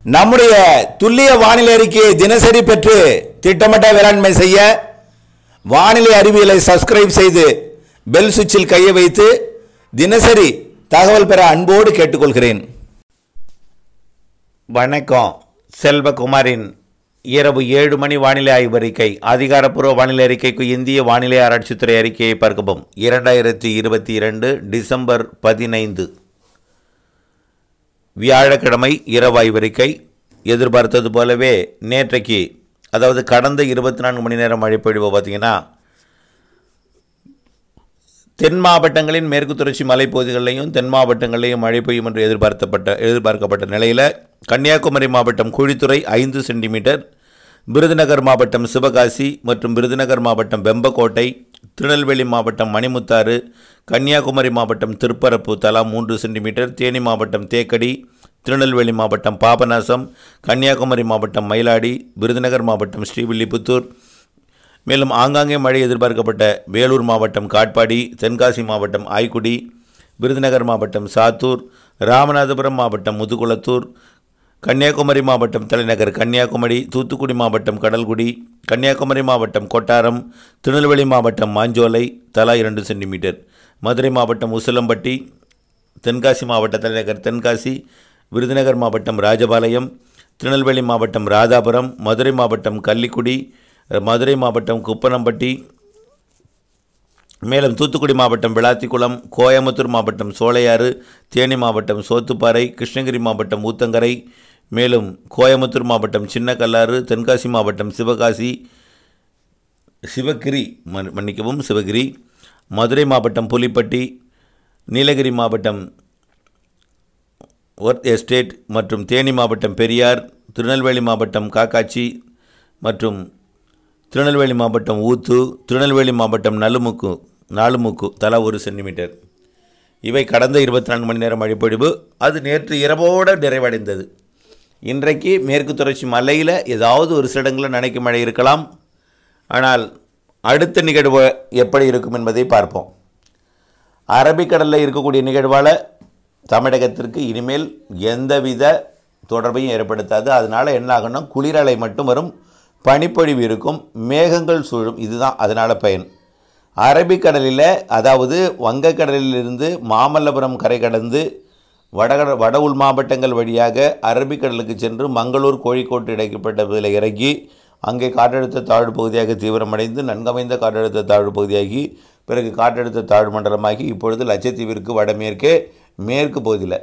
நம்முடைய துல்லிய வானிலை அறிக்கையை தினசரி பெற்று திட்டமிட்ட வேளாண்மை செய்ய வானிலை அறிவியலை சப்ஸ்கிரைப் செய்து பெல் சுவிட்சில் கையை வைத்து தினசரி தகவல் பெற அன்போடு கேட்டுக்கொள்கிறேன் வணக்கம் செல்வகுமாரின் இரவு ஏழு மணி வானிலை ஆய்வறிக்கை அதிகாரப்பூர்வ வானிலை அறிக்கைக்கு இந்திய வானிலை ஆராய்ச்சித்துறை அறிக்கையை பார்க்கவும் இரண்டாயிரத்தி இருபத்தி இரண்டு டிசம்பர் பதினைந்து வியாழக்கிழமை இரவு ஆய்வறிக்கை எதிர்பார்த்தது போலவே நேற்றைக்கு அதாவது கடந்த இருபத்தி நான்கு மணி நேரம் மழை பொழிவு பார்த்தீங்கன்னா தென் மாவட்டங்களின் மேற்கு தொடர்ச்சி மலைப்பகுதிகளிலையும் தென் மாவட்டங்களிலையும் மழை பெய்யும் என்று எதிர்பார்க்கப்பட்ட எதிர்பார்க்கப்பட்ட நிலையில் கன்னியாகுமரி மாவட்டம் குழித்துறை ஐந்து சென்டிமீட்டர் விருதுநகர் மாவட்டம் சிவகாசி மற்றும் விருதுநகர் மாவட்டம் வெம்பக்கோட்டை திருநெல்வேலி மாவட்டம் மணிமுத்தாறு கன்னியாகுமரி மாவட்டம் திருப்பரப்பு தலா மூன்று சென்டிமீட்டர் தேனி மாவட்டம் தேக்கடி திருநெல்வேலி மாவட்டம் பாபநாசம் கன்னியாகுமரி மாவட்டம் மயிலாடி விருதுநகர் மாவட்டம் ஸ்ரீவில்லிபுத்தூர் மேலும் ஆங்காங்கே மழை எதிர்பார்க்கப்பட்ட வேலூர் மாவட்டம் காட்பாடி தென்காசி மாவட்டம் ஆய்க்குடி விருதுநகர் மாவட்டம் சாத்தூர் ராமநாதபுரம் மாவட்டம் முதுகுளத்தூர் கன்னியாகுமரி மாவட்டம் தலைநகர் கன்னியாகுமரி தூத்துக்குடி மாவட்டம் கடல்குடி கன்னியாகுமரி மாவட்டம் கொட்டாரம் திருநெல்வேலி மாவட்டம் மாஞ்சோலை தலா இரண்டு சென்டிமீட்டர் மதுரை மாவட்டம் உசிலம்பட்டி தென்காசி மாவட்ட தலைநகர் தென்காசி விருதுநகர் மாவட்டம் ராஜபாளையம் திருநெல்வேலி மாவட்டம் ராதாபுரம் மதுரை மாவட்டம் கள்ளிக்குடி மதுரை மாவட்டம் குப்பனம்பட்டி மேலும் தூத்துக்குடி மாவட்டம் விளாத்திக்குளம் கோயம்புத்தூர் மாவட்டம் சோலையாறு தேனி மாவட்டம் சோத்துப்பாறை கிருஷ்ணகிரி மாவட்டம் ஊத்தங்கரை மேலும் கோயம்புத்தூர் மாவட்டம் சின்னக்கல்லாறு தென்காசி மாவட்டம் சிவகாசி சிவகிரி மன் மன்னிக்கவும் சிவகிரி மதுரை மாவட்டம் புலிப்பட்டி நீலகிரி மாவட்டம் ஒர்த் எஸ்டேட் மற்றும் தேனி மாவட்டம் பெரியார் திருநெல்வேலி மாவட்டம் காக்காட்சி மற்றும் திருநெல்வேலி மாவட்டம் ஊத்து திருநெல்வேலி மாவட்டம் நலுமுக்கு நாலுமுக்கு தலா ஒரு சென்டிமீட்டர் இவை கடந்த இருபத்தி நான்கு மணி நேரம் மழைப்பொழிவு அது நேற்று இரவோடு நிறைவடைந்தது இன்றைக்கு மேற்கு தொடர்ச்சி மலையில் ஏதாவது ஒரு சில இடங்களில் நனைக்கும் மழை இருக்கலாம் ஆனால் அடுத்த நிகழ்வு எப்படி இருக்கும் என்பதை பார்ப்போம் அரபிக்கடலில் இருக்கக்கூடிய நிகழ்வால் தமிழகத்திற்கு இனிமேல் எந்தவித தொடர்பையும் ஏற்படுத்தாது அதனால் என்ன ஆகும்னா குளிரலை மட்டும் வரும் பனிப்பொழிவு இருக்கும் மேகங்கள் சூழும் இதுதான் அதனால் பயன் அரபிக்கடலில் அதாவது வங்கக்கடலிலிருந்து மாமல்லபுரம் கரை கடந்து வடகட வட உள் மாவட்டங்கள் வழியாக அரபிக்கடலுக்கு சென்று மங்களூர் கோழிக்கோட்டு இடைக்கப்பட்ட பகுதியில் இறங்கி அங்கே காற்றழுத்த தாழ்வு பகுதியாக தீவிரமடைந்து நன்கமைந்த காற்றழுத்த தாழ்வு பகுதியாகி பிறகு காற்றழுத்த தாழ்வு மண்டலமாகி இப்பொழுது லட்சத்தீவிற்கு வடமேற்கே மேற்கு பகுதியில்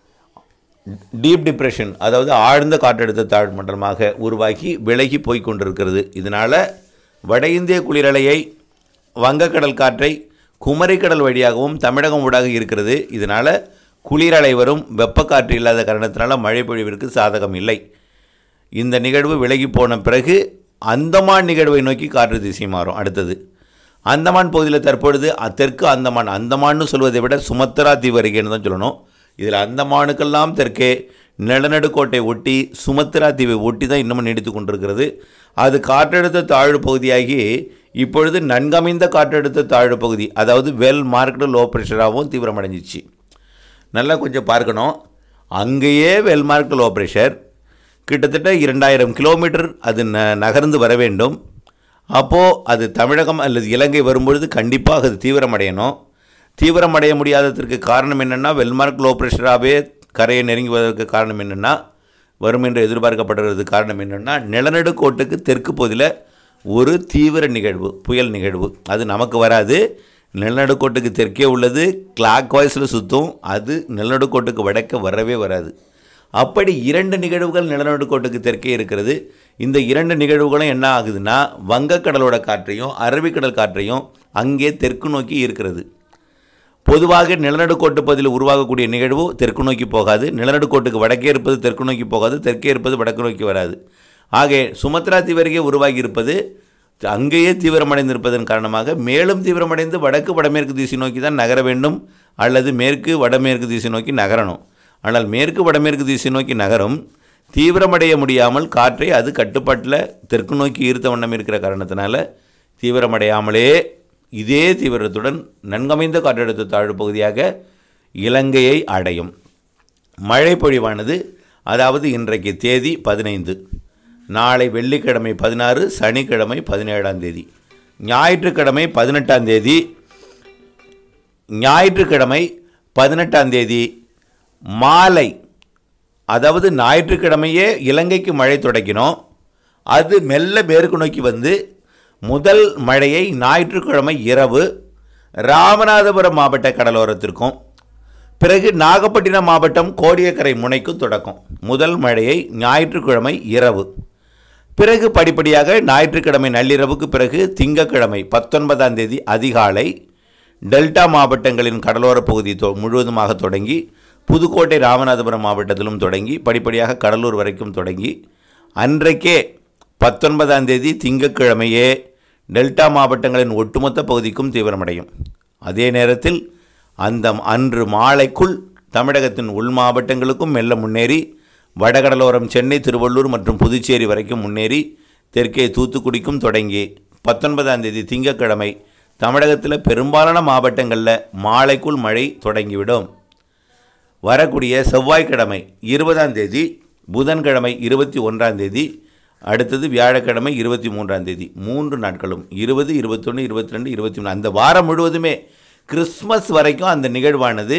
டீப் டிப்ரெஷன் அதாவது ஆழ்ந்த காற்றழுத்த தாழ்வு மண்டலமாக உருவாகி விலகி போய் கொண்டிருக்கிறது இதனால் வட இந்திய குளிரலையை வங்கக்கடல் காற்றை குமரிக்கடல் வழியாகவும் தமிழகம் ஊடாக இருக்கிறது இதனால் குளிரலை வரும் வெப்பக்காற்று இல்லாத காரணத்தினால மழை பொழிவிற்கு சாதகம் இல்லை இந்த நிகழ்வு விலகி போன பிறகு அந்தமான் நிகழ்வை நோக்கி காற்று திசை மாறும் அடுத்தது அந்தமான் பகுதியில் தற்பொழுது தெற்கு அந்தமான் அந்தமான்னு சொல்வதை விட சுமத்ரா தீவு அருகேன்னு தான் சொல்லணும் இதில் அந்தமானுக்கெல்லாம் தெற்கே நிலநடுக்கோட்டை ஒட்டி சுமத்ரா தீவை ஒட்டி தான் இன்னமும் நீடித்து கொண்டிருக்கிறது அது காற்றழுத்த தாழ்வு பகுதியாகி இப்பொழுது நன்கமைந்த காற்றழுத்த தாழ்வு பகுதி அதாவது வெல் மார்க்டு லோ ப்ரெஷராகவும் தீவிரமடைஞ்சிச்சு நல்லா கொஞ்சம் பார்க்கணும் அங்கேயே வெல் மார்க்டு லோ ப்ரெஷர் கிட்டத்தட்ட இரண்டாயிரம் கிலோமீட்டர் அது ந நகர்ந்து வர வேண்டும் அப்போது அது தமிழகம் அல்லது இலங்கை வரும்பொழுது கண்டிப்பாக அது தீவிரமடையணும் தீவிரமடைய முடியாததற்கு காரணம் என்னென்னா வெல்மார்க் லோ ப்ரெஷராகவே கரையை நெருங்கி வருவதற்கு காரணம் என்னென்னா வரும் என்று எதிர்பார்க்கப்படுறது காரணம் என்னென்னா நிலநடுக்கோட்டுக்கு தெற்கு பகுதியில் ஒரு தீவிர நிகழ்வு புயல் நிகழ்வு அது நமக்கு வராது நிலநடுக்கோட்டுக்கு தெற்கே உள்ளது கிளாக் வாய்ஸில் சுற்றும் அது நிலநடுக்கோட்டுக்கு வடக்க வரவே வராது அப்படி இரண்டு நிகழ்வுகள் நிலநடுக்கோட்டுக்கு தெற்கே இருக்கிறது இந்த இரண்டு நிகழ்வுகளும் என்ன ஆகுதுன்னா வங்கக்கடலோட காற்றையும் அரபிக்கடல் காற்றையும் அங்கே தெற்கு நோக்கி இருக்கிறது பொதுவாக நிலநடுக்கோட்டு பகுதியில் உருவாகக்கூடிய நிகழ்வு தெற்கு நோக்கி போகாது நிலநடுக்கோட்டுக்கு வடக்கே இருப்பது தெற்கு நோக்கி போகாது தெற்கே இருப்பது வடக்கு நோக்கி வராது ஆக சுமத்ரா தீவருகே உருவாகி இருப்பது அங்கேயே தீவிரமடைந்திருப்பதன் காரணமாக மேலும் தீவிரமடைந்து வடக்கு வடமேற்கு திசை நோக்கி தான் நகர வேண்டும் அல்லது மேற்கு வடமேற்கு திசை நோக்கி நகரணும் ஆனால் மேற்கு வடமேற்கு திசை நோக்கி நகரும் தீவிரமடைய முடியாமல் காற்றை அது கட்டுப்பாட்டில் தெற்கு நோக்கி ஈர்த்த வண்ணம் இருக்கிற காரணத்தினால தீவிரமடையாமலே இதே தீவிரத்துடன் நன்கமைந்த காற்றழுத்த தாழ்வு பகுதியாக இலங்கையை அடையும் மழை பொழிவானது அதாவது இன்றைக்கு தேதி பதினைந்து நாளை வெள்ளிக்கிழமை பதினாறு சனிக்கிழமை பதினேழாம் தேதி ஞாயிற்றுக்கிழமை பதினெட்டாம் தேதி ஞாயிற்றுக்கிழமை பதினெட்டாம் தேதி மாலை அதாவது ஞாயிற்றுக்கிழமையே இலங்கைக்கு மழை தொடங்கினோம் அது மெல்ல மேற்கு நோக்கி வந்து முதல் மழையை ஞாயிற்றுக்கிழமை இரவு ராமநாதபுரம் மாவட்ட கடலோரத்திற்கும் பிறகு நாகப்பட்டினம் மாவட்டம் கோடியக்கரை முனைக்கும் தொடக்கம் முதல் மழையை ஞாயிற்றுக்கிழமை இரவு பிறகு படிப்படியாக ஞாயிற்றுக்கிழமை நள்ளிரவுக்கு பிறகு திங்கட்கிழமை பத்தொன்பதாம் தேதி அதிகாலை டெல்டா மாவட்டங்களின் கடலோர பகுதி தொ முழுவதுமாக தொடங்கி புதுக்கோட்டை ராமநாதபுரம் மாவட்டத்திலும் தொடங்கி படிப்படியாக கடலூர் வரைக்கும் தொடங்கி அன்றைக்கே பத்தொன்பதாம் தேதி திங்கட்கிழமையே டெல்டா மாவட்டங்களின் ஒட்டுமொத்த பகுதிக்கும் தீவிரமடையும் அதே நேரத்தில் அந்த அன்று மாலைக்குள் தமிழகத்தின் உள் மாவட்டங்களுக்கும் மெல்ல முன்னேறி வடகடலோரம் சென்னை திருவள்ளூர் மற்றும் புதுச்சேரி வரைக்கும் முன்னேறி தெற்கே தூத்துக்குடிக்கும் தொடங்கி பத்தொன்பதாம் தேதி திங்கட்கிழமை தமிழகத்தில் பெரும்பாலான மாவட்டங்களில் மாலைக்குள் மழை தொடங்கிவிடும் வரக்கூடிய செவ்வாய்க்கிழமை இருபதாம் தேதி புதன்கிழமை இருபத்தி ஒன்றாம் தேதி அடுத்தது வியாழக்கிழமை இருபத்தி மூன்றாம் தேதி மூன்று நாட்களும் இருபது இருபத்தொன்று இருபத்தி ரெண்டு இருபத்தி மூணு அந்த வாரம் முழுவதுமே கிறிஸ்மஸ் வரைக்கும் அந்த நிகழ்வானது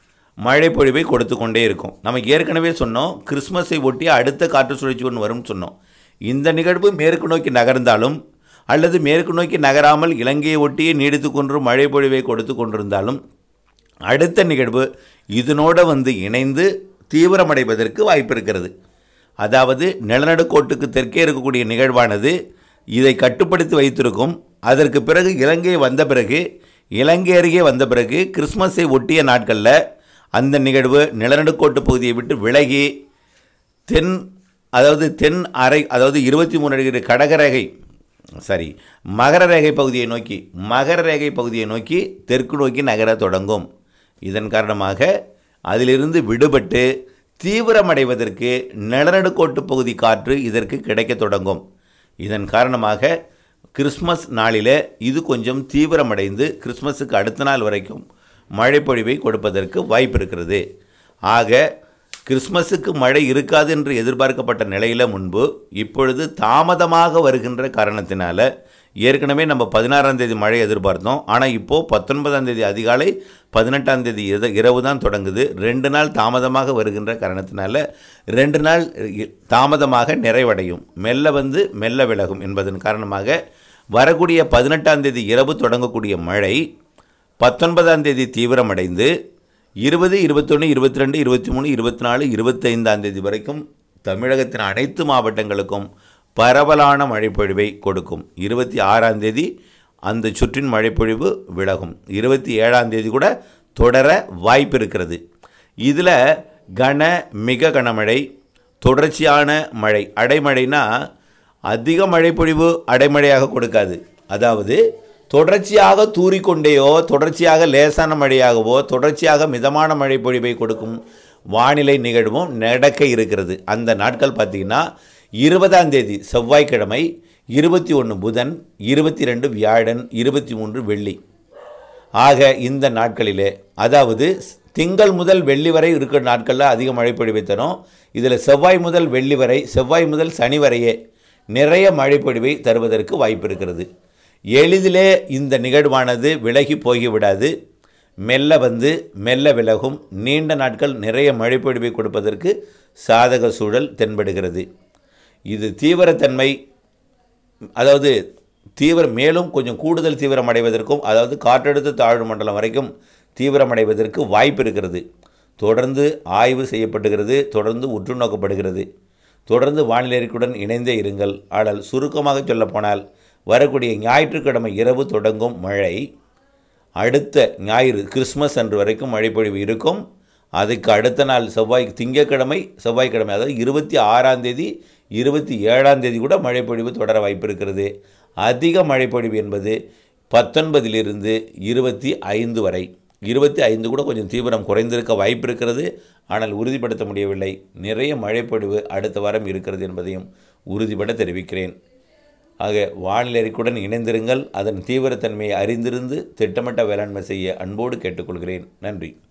மழை பொழிவை கொடுத்து கொண்டே இருக்கும் நம்ம ஏற்கனவே சொன்னோம் கிறிஸ்மஸை ஒட்டி அடுத்த காற்று சுழற்சி ஒன்று வரும்னு சொன்னோம் இந்த நிகழ்வு மேற்கு நோக்கி நகர்ந்தாலும் அல்லது மேற்கு நோக்கி நகராமல் இலங்கையை ஒட்டியே நீடித்து கொண்டு மழை பொழிவை கொடுத்து கொண்டிருந்தாலும் அடுத்த நிகழ்வு இதனோட வந்து இணைந்து தீவிரமடைவதற்கு வாய்ப்பு இருக்கிறது அதாவது நிலநடுக்கோட்டுக்கு தெற்கே இருக்கக்கூடிய நிகழ்வானது இதை கட்டுப்படுத்தி வைத்திருக்கும் அதற்கு பிறகு இலங்கை வந்த பிறகு இலங்கை அருகே வந்த பிறகு கிறிஸ்மஸை ஒட்டிய நாட்களில் அந்த நிகழ்வு நிலநடுக்கோட்டு பகுதியை விட்டு விலகி தென் அதாவது தென் அரை அதாவது இருபத்தி மூணு டிகிரி கடகரேகை சாரி மகர ரேகை பகுதியை நோக்கி மகர ரேகை பகுதியை நோக்கி தெற்கு நோக்கி நகர தொடங்கும் இதன் காரணமாக அதிலிருந்து விடுபட்டு தீவிரமடைவதற்கு நிலநடுக்கோட்டு பகுதி காற்று இதற்கு கிடைக்க தொடங்கும் இதன் காரணமாக கிறிஸ்மஸ் நாளில் இது கொஞ்சம் தீவிரமடைந்து கிறிஸ்மஸுக்கு அடுத்த நாள் வரைக்கும் மழைப்பொழிவை கொடுப்பதற்கு வாய்ப்பு இருக்கிறது ஆக கிறிஸ்மஸுக்கு மழை இருக்காது என்று எதிர்பார்க்கப்பட்ட நிலையில் முன்பு இப்பொழுது தாமதமாக வருகின்ற காரணத்தினால ஏற்கனவே நம்ம பதினாறாம் தேதி மழை எதிர்பார்த்தோம் ஆனால் இப்போது பத்தொன்பதாம் தேதி அதிகாலை பதினெட்டாம் தேதி இர- இரவு தான் தொடங்குது ரெண்டு நாள் தாமதமாக வருகின்ற காரணத்தினால ரெண்டு நாள் இ- தாமதமாக நிறைவடையும் மெல்ல வந்து மெல்ல விலகும் என்பதன் காரணமாக வரக்கூடிய பதினெட்டாம் தேதி இரவு தொடங்கக்கூடிய மழை பத்தொன்பதாம் தேதி தீவிரமடைந்து இருபது இருபத்தொன்று இருபத்தி ரெண்டு இருபத்தி மூணு இருபத்தி நாலு இருபத்தைந்தாம் தேதி வரைக்கும் தமிழகத்தின் அனைத்து மாவட்டங்களுக்கும் பரவலான மழைப்பொழிவை கொடுக்கும் இருபத்தி ஆறாம் தேதி அந்த சுற்றின் மழைப்பொழிவு விலகும் இருபத்தி ஏழாம் தேதி கூட தொடர வாய்ப்பு இருக்கிறது இதில் கன மிக கனமழை தொடர்ச்சியான மழை அடைமழைனா அதிக மழைப்பொழிவு அடைமழையாக கொடுக்காது அதாவது தொடர்ச்சியாக தூறிக்கொண்டேயோ தொடர்ச்சியாக லேசான மழையாகவோ தொடர்ச்சியாக மிதமான மழை பொழிவை கொடுக்கும் வானிலை நிகழ்வும் நடக்க இருக்கிறது அந்த நாட்கள் பார்த்திங்கன்னா இருபதாம் தேதி செவ்வாய்க்கிழமை இருபத்தி ஒன்று புதன் இருபத்தி ரெண்டு வியாழன் இருபத்தி மூன்று வெள்ளி ஆக இந்த நாட்களிலே அதாவது திங்கள் முதல் வெள்ளி வரை இருக்கிற நாட்களில் அதிக மழை பொழிவை தரும் இதில் செவ்வாய் முதல் வெள்ளி வரை செவ்வாய் முதல் சனி வரையே நிறைய மழை பொழிவை தருவதற்கு வாய்ப்பு இருக்கிறது எளிதிலே இந்த நிகழ்வானது விலகி போய்விடாது மெல்ல வந்து மெல்ல விலகும் நீண்ட நாட்கள் நிறைய மழை பொழிவை கொடுப்பதற்கு சாதக சூழல் தென்படுகிறது இது தீவிரத்தன்மை அதாவது தீவிர மேலும் கொஞ்சம் கூடுதல் தீவிரமடைவதற்கும் அதாவது காற்றழுத்த தாழ்வு மண்டலம் வரைக்கும் தீவிரமடைவதற்கு வாய்ப்பு இருக்கிறது தொடர்ந்து ஆய்வு செய்யப்படுகிறது தொடர்ந்து உற்று நோக்கப்படுகிறது தொடர்ந்து வானிலை அறிக்கையுடன் இணைந்தே இருங்கள் ஆனால் சுருக்கமாக சொல்லப்போனால் வரக்கூடிய ஞாயிற்றுக்கிழமை இரவு தொடங்கும் மழை அடுத்த ஞாயிறு கிறிஸ்மஸ் அன்று வரைக்கும் மழைப்பொழிவு இருக்கும் அதுக்கு அடுத்த நாள் செவ்வாய் திங்கட்கிழமை செவ்வாய்க்கிழமை அதாவது இருபத்தி ஆறாம் தேதி இருபத்தி ஏழாம் தேதி கூட மழைப்பொழிவு தொடர வாய்ப்பு இருக்கிறது அதிக மழைப்பொழிவு என்பது பத்தொன்பதிலிருந்து இருபத்தி ஐந்து வரை இருபத்தி ஐந்து கூட கொஞ்சம் தீவிரம் குறைந்திருக்க வாய்ப்பு இருக்கிறது ஆனால் உறுதிப்படுத்த முடியவில்லை நிறைய மழைப்பொழிவு அடுத்த வாரம் இருக்கிறது என்பதையும் உறுதிபட தெரிவிக்கிறேன் ஆக வானிலை அறிக்கையுடன் இணைந்திருங்கள் அதன் தீவிரத்தன்மையை அறிந்திருந்து திட்டமிட்ட வேளாண்மை செய்ய அன்போடு கேட்டுக்கொள்கிறேன் நன்றி